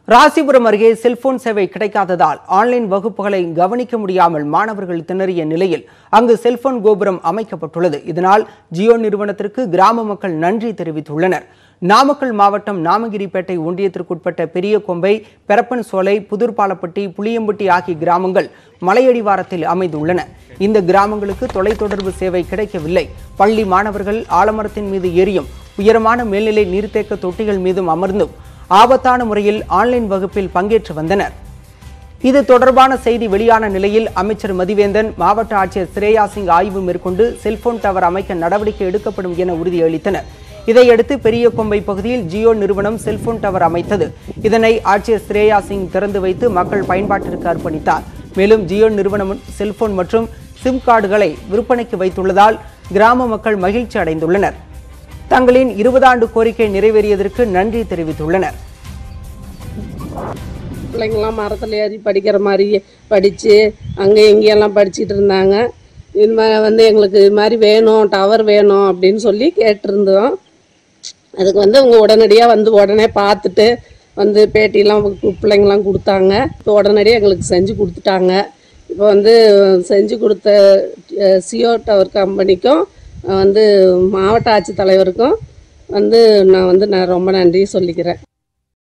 ராசிபுரம் அருகே செல்போன் சேவை கிடைக்காததால் ஆன்லைன் வகுப்புகளை கவனிக்க முடியாமல் மாணவர்கள் திணறிய நிலையில் அங்கு செல்போன் கோபுரம் அமைக்கப்பட்டுள்ளது இதனால் ஜியோ நிறுவனத்திற்கு கிராம மக்கள் நன்றி தெரிவித்துள்ளனர் நாமக்கல் மாவட்டம் நாமகிரிப்பேட்டை ஒன்றியத்திற்குட்பட்ட பெரிய கொம்பை பெரப்பன் சோலை புதுர்பாலப்பட்டி புளியம்பட்டி ஆகிய கிராமங்கள் மலையடிவாரத்தில் அமைந்துள்ளன இந்த கிராமங்களுக்கு தொலைத்தொடர்பு சேவை கிடைக்கவில்லை பள்ளி மாணவர்கள் ஆலமரத்தின் மீது ஏறியும் உயரமான மேல்நிலை நீர்த்தேக்க தொட்டிகள் மீதும் அமர்ந்தும் ஆபத்தான முறையில் ஆன்லைன் வகுப்பில் பங்கேற்று வந்தனர் இது தொடர்பான செய்தி வெளியான நிலையில் அமைச்சர் மதிவேந்தன் மாவட்ட ஆட்சியர் ஸ்ரேயா சிங் ஆய்வு மேற்கொண்டு செல்போன் டவர் அமைக்க நடவடிக்கை எடுக்கப்படும் என உறுதியளித்தனர் இதையடுத்து பெரிய கொம்பை பகுதியில் ஜியோ நிறுவனம் செல்போன் டவர் அமைத்தது இதனை ஆட்சியர் ஸ்ரேயா சிங் திறந்து வைத்து மக்கள் பயன்பாட்டிற்கு அர்ப்பணித்தார் மேலும் ஜியோ நிறுவனம் செல்போன் மற்றும் சிம் கார்டுகளை விற்பனைக்கு வைத்துள்ளதால் கிராம மக்கள் மகிழ்ச்சி அடைந்துள்ளனர் தங்களின் இருபது ஆண்டு கோரிக்கை நிறைவேறியதற்கு நன்றி தெரிவித்துள்ளனர் பிள்ளைங்களாம் மரத்தில் ஏறி படிக்கிற மாதிரி படித்து அங்கே இங்கேயெல்லாம் படிச்சுட்டு இருந்தாங்க இது மாதிரி வந்து எங்களுக்கு இது மாதிரி வேணும் டவர் வேணும் அப்படின்னு சொல்லி கேட்டிருந்தோம் அதுக்கு வந்து அவங்க உடனடியாக வந்து உடனே பார்த்துட்டு வந்து பேட்டிலாம் கு- பிள்ளைங்களாம் கொடுத்தாங்க இப்போ உடனடியாக எங்களுக்கு செஞ்சு கொடுத்துட்டாங்க இப்போ வந்து செஞ்சு கொடுத்த அஹ், சியோ டவர் கம்பெனிக்கும் வந்து மாவட்ட ஆட்சித்தலைவருக்கும் வந்து நான் வந்து நான் ரொம்ப நன்றி சொல்லிக்கிறேன்